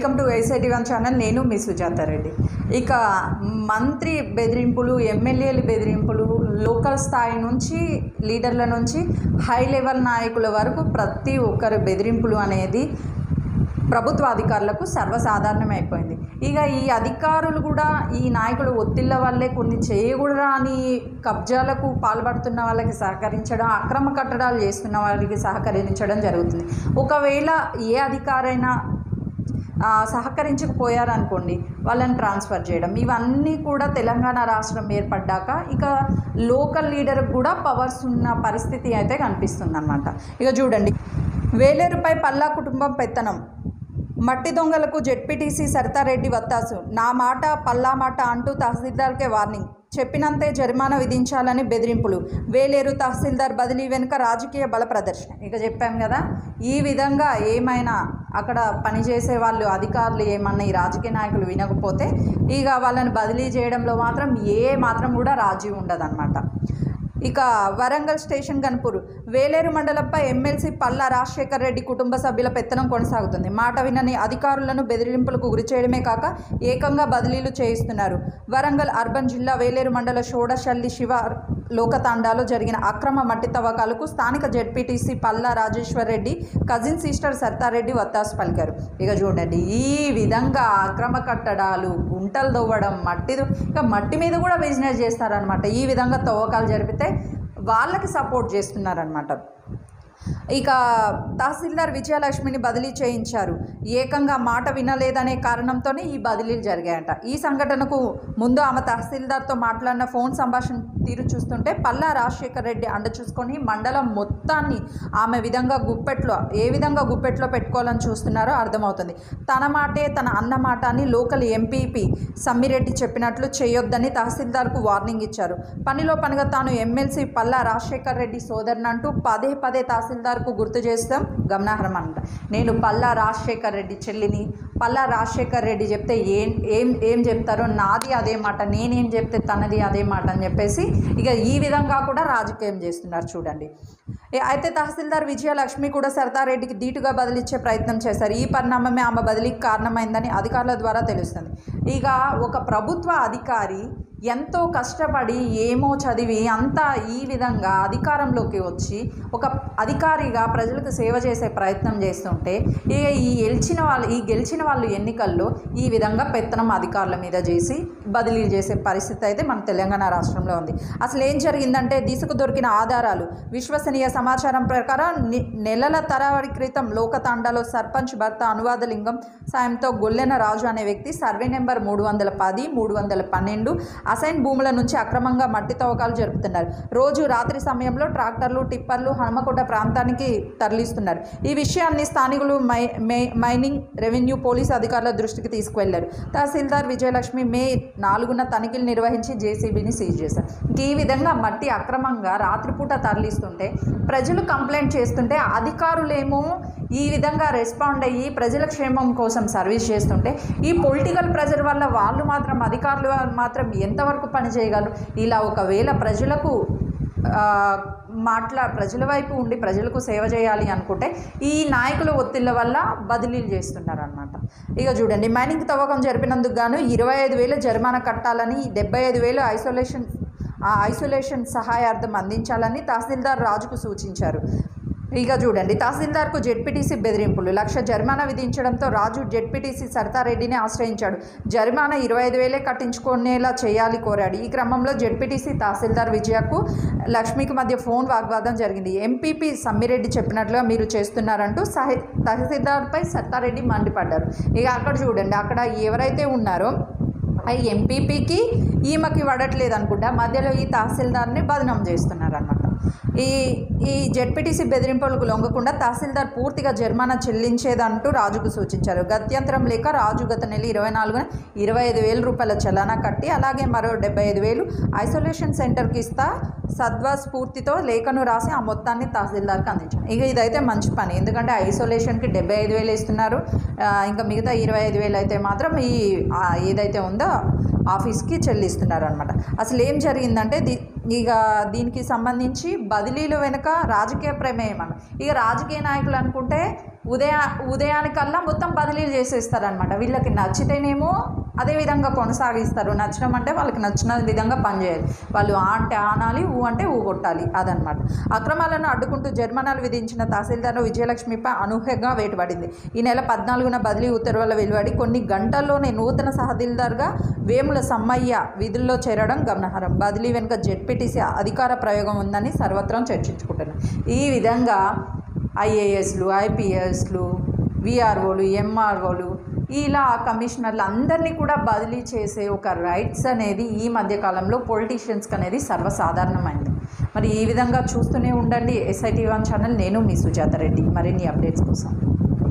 welcome to SIT one channel నేను మీ సుజాత రెడ్డి ఇక మంత్రి బెదిరింపులు ఎమ్మెల్యేల బెదిరింపులు లోకల్ స్థాయి నుంచి లీడర్ల నుంచి హై లెవెల్ నాయకుల వరకు ప్రతి ఒక్కరి బెదిరింపులు అనేది ప్రభుత్వ అధికారులకు సర్వసాధారణమైపోయింది ఇక ఈ అధికారులు కూడా ఈ నాయకుల ఒత్తిళ్ళ వల్లే కొన్ని చేయకూడని కబ్జాలకు పాల్పడుతున్న వాళ్ళకి సహకరించడం అక్రమ కట్టడాలు చేస్తున్న వాళ్ళకి సహకరించడం జరుగుతుంది ఒకవేళ ఏ అధికారైనా ఆ, సహకరించకపోయారనుకోండి వాళ్ళని ట్రాన్స్ఫర్ చేయడం ఇవన్నీ కూడా తెలంగాణ రాష్ట్రం ఏర్పడ్డాక ఇక లోకల్ లీడర్కి కూడా పవర్స్ ఉన్న పరిస్థితి అయితే కనిపిస్తుంది అనమాట ఇక చూడండి వేలేరుపై పల్లా కుటుంబం పెత్తనం మట్టి దొంగలకు జెడ్పీటీసీ సరితారెడ్డి వత్తాసు నా మాట పల్లా మాట అంటూ తహసీల్దార్కే వార్నింగ్ చెప్పినంతే జరిమానా విధించాలని బెదిరింపులు వేలేరు తహసీల్దార్ బదిలీ వెనుక రాజకీయ బల ప్రదర్శన ఇక చెప్పాం కదా ఈ విధంగా ఏమైనా అక్కడ పనిచేసే వాళ్ళు అధికారులు ఏమన్నా ఈ రాజకీయ నాయకులు వినకపోతే ఇక వాళ్ళని బదిలీ చేయడంలో మాత్రం ఏ మాత్రం కూడా రాజీ ఉండదన్నమాట ఇక వరంగల్ స్టేషన్ గన్పూర్ వేలేరు మండలంపై ఎమ్మెల్సీ పల్లా రాజశేఖర్ రెడ్డి కుటుంబ సభ్యుల పెత్తనం కొనసాగుతుంది మాట వినని అధికారులను బెదిరింపులకు గురి చేయడమే కాక ఏకంగా బదిలీలు చేయిస్తున్నారు వరంగల్ అర్బన్ జిల్లా వేలేరు మండల షోడశల్లి శివ లోకతాండాలో జరిగిన అక్రమ మట్టి తవ్వకాలకు స్థానిక ZPTC Palla Rajeshwar Reddy cousin sister Sattareddy వత్తాసు పలికారు ఇక చూడండి ఈ విధంగా అక్రమ కట్టడాలు గుంటలు తవ్వడం మట్టి ఇక మట్టి మీద కూడా బిజినెస్ చేస్తారనమాట ఈ విధంగా తవ్వకాలు జరిపితే వాళ్ళకి సపోర్ట్ చేస్తున్నారనమాట ఇక తహసీల్దార్ విజయలక్ష్మిని బదిలీ చేయించారు ఏకంగా మాట వినలేదనే కారణంతోనే ఈ బదిలీలు జరిగాయంట ఈ సంఘటనకు ముందు ఆమె తహసీల్దార్తో మాట్లాడిన ఫోన్ సంభాషణ తీరు చూస్తుంటే పల్లా రాజశేఖర్ రెడ్డి అండ చూసుకొని మండలం మొత్తాన్ని ఆమె విధంగా గుప్పెట్లో ఏ విధంగా గుప్పెట్లో పెట్టుకోవాలని చూస్తున్నారో అర్థమవుతుంది తన మాటే తన అన్న మాట అని లోకల్ ఎంపీపీ సమ్మిరెడ్డి చెప్పినట్లు చేయొద్దని తహసీల్దార్కు వార్నింగ్ ఇచ్చారు పనిలో పనిగా తాను ఎమ్మెల్సీ పల్లా రాజశేఖర్ రెడ్డి సోదరునంటూ పదే పదే తహసీల్దార్కు గుర్తు చేస్తాం గమనార్హం అంట నేను పల్లా రాజశేఖర్ రెడ్డి చెల్లిని పల్లా రాజశేఖర్ రెడ్డి చెప్తే ఏం ఏం ఏం చెప్తారో నాది అదే మాట నేనేం చెప్తే తనది అదే మాట అని చెప్పేసి ఇక ఈ విధంగా కూడా రాజకీయం చేస్తున్నారు చూడండి ఏ- అయితే తహసీల్దార్ విజయలక్ష్మి కూడా సర్దారెడ్డికి ధీటుగా బదిలిచ్చే ప్రయత్నం చేశారు ఈ పరిణామమే ఆమె బదిలీకి కారణమైందని అధికారుల ద్వారా తెలుస్తుంది ఇక ఒక ప్రభుత్వ అధికారి ఎంతో కష్టపడి ఏమో చదివి అంతా ఈ విధంగా అధికారంలోకి వచ్చి ఒక అధికారిగా ప్రజలకు సేవ చేసే ప్రయత్నం చేస్తుంటే ఇక ఈ గెలిచిన వాళ్ళు ఈ గెలిచిన వాళ్ళు ఎన్నికల్లో ఈ విధంగా పెత్తనం అధికారుల మీద చేసి బదిలీలు చేసే పరిస్థితి అయితే మన తెలంగాణ రాష్ట్రంలో ఉంది అసలు ఏం జరిగిందంటే దిశకు దొరికిన ఆధారాలు విశ్వసనీయ సమాచారం ప్రకారం ని- నెలల తరబడి క్రితం లోకతాండాలో సర్పంచ్ భర్త అనువాదలింగం సాయంతో గొల్లెన రాజు అనే వ్యక్తి సర్వే నెంబర్ మూడు వందల పది మూడు వందల పన్నెండు అసైన్ భూముల నుంచి అక్రమంగా మట్టి తవ్వకాలు జరుపుతున్నారు రోజు రాత్రి సమయంలో ట్రాక్టర్లు టిప్పర్లు హనుమకొండ ప్రాంతానికి తరలిస్తున్నారు ఈ విషయాన్ని స్థానికులు మై మే- మైనింగ్ రెవెన్యూ పోలీస్ అధికారుల దృష్టికి తీసుకువెళ్లారు తహసీల్దార్ విజయలక్ష్మి మే నాలుగున తనిఖీలు నిర్వహించి జేసీబీని సీజ్ చేశారు ఇంక ఈ విధంగా మట్టి అక్రమంగా రాత్రిపూట తరలిస్తుంటే ప్రజలు కంప్లైంట్ చేస్తుంటే అధికారులేమో ఈ విధంగా రెస్పాండ్ అయ్యి ప్రజల క్షేమం కోసం సర్వీస్ చేస్తుంటే ఈ పొలిటికల్ ప్రెజర్ వల్ల వాళ్ళు మాత్రం అధికారులు మాత్రం ఎంతవరకు పని చేయగలరు ఇలా ఒకవేళ ప్రజలకు ఆ, మాట్లా ప్రజల వైపు ఉండి ప్రజలకు సేవ చేయాలి అనుకుంటే ఈ నాయకుల ఒత్తిళ్ళ వల్ల బదిలీలు చేస్తున్నారనమాట ఇక చూడండి మైనింగ్ తవ్వకం జరిపినందుకు గాను ఇరవై ఐదు వేలు జరిమానా కట్టాలని డెబ్బై ఐదు వేలు ఐసోలేషన్ ఆ ఐసోలేషన్ సహాయార్థం అందించాలని తహసీల్దార్ రాజుకు సూచించారు ఇక చూడండి తహసీల్దార్కు జెడ్పీటీసీ బెదిరింపులు లక్ష జరిమానా విధించడంతో రాజు జెడ్పీటీసీ సరితారెడ్డిని ఆశ్రయించాడు జరిమానా ఇరవై ఐదు వేలే కట్టించుకునేలా చేయాలి కోరాడు ఈ క్రమంలో జెడ్పీటీసీ తహసీల్దార్ విజయకు లక్ష్మికి మధ్య ఫోన్ వాగ్వాదం జరిగింది ఎంపీపీ సమ్మిరెడ్డి చెప్పినట్లుగా మీరు చేస్తున్నారంటూ సహి తహసీల్దార్పై సత్తారెడ్డి మండిపడ్డారు ఇక అక్కడ చూడండి అక్కడ ఎవరైతే ఉన్నారో ఆ ఎంపీపీకి ఈమెకి పడట్లేదు అనుకుంటా మధ్యలో ఈ తహసీల్దార్ని బదనం చేస్తున్నారనమాట ఈ ఈ జెడ్పీటీసీ బెదిరింపులకు లొంగకుండా తహసీల్దార్ పూర్తిగా జరిమానా చెల్లించేదంటూ రాజుకు సూచించారు గత్యంతరం లేక రాజు గత నెల ఇరవై నాలుగున ఇరవై ఐదు వేల రూపాయల చలానా కట్టి అలాగే మరో డెబ్బై ఐదు వేలు ఐసోలేషన్ సెంటర్కి ఇస్తా సద్వా స్ఫూర్తితో లేఖను రాసి ఆ మొత్తాన్ని తహసీల్దార్కి అందించాను ఇక ఇదైతే మంచి పని ఎందుకంటే ఐసోలేషన్కి డెబ్బై ఐదు వేలు ఇస్తున్నారు ఆ, ఇంకా మిగతా ఇరవై ఐదు వేలు అయితే మాత్రం ఈ ఆ, ఏదైతే ఉందో ఆఫీస్కి చెల్లిస్తున్నారు అనమాట అసలు ఏం జరిగిందంటే ది ఇక దీనికి సంబంధించి బదిలీలు వెనుక రాజకీయ ప్రమేయం అన్న ఇక రాజకీయ నాయకులు అనుకుంటే ఉదయ ఉదయానికల్లా మొత్తం బదిలీలు చేసేస్తారనమాట వీళ్ళకి నచ్చితేనేమో అదే విధంగా కొనసాగిస్తారు నచ్చడం అంటే వాళ్ళకి నచ్చిన విధంగా పనిచేయాలి వాళ్ళు ఆ అంటే ఆనాలి ఊ అంటే ఊ కొట్టాలి అదనమాట అక్రమాలను అడ్డుకుంటూ జరిమానాలు విధించిన తహసీల్దార్ విజయలక్ష్మిపై అనూహ్యంగా వేటుపడింది ఈ నెల పద్నాలుగున బదిలీ ఉత్తర్వుల వెలువడి కొన్ని గంటల్లోనే నూతన తహసీల్దార్గా వేముల సమ్మయ్య విధుల్లో చేరడం గమనార్హం బదిలీ వెనుక జెడ్పీటీసీ అధికార ప్రయోగం ఉందని సర్వత్రం చర్చించుకుంటున్నారు ఈ విధంగా ఐఏఎస్లు ఐపీఎస్లు విఆర్ఓలు ఎంఆర్ఓలు ఇలా కమిషనర్లు అందరినీ కూడా బదిలీ చేసే ఒక రైట్స్ అనేది ఈ మధ్యకాలంలో పొలిటీషియన్స్కి అనేది సర్వసాధారణమైంది మరి ఈ విధంగా చూస్తూనే ఉండండి ఎస్ఐటీ వన్ ఛానల్ నేను మీ సుజాత రెడ్డి మరిన్ని అప్డేట్స్ కోసం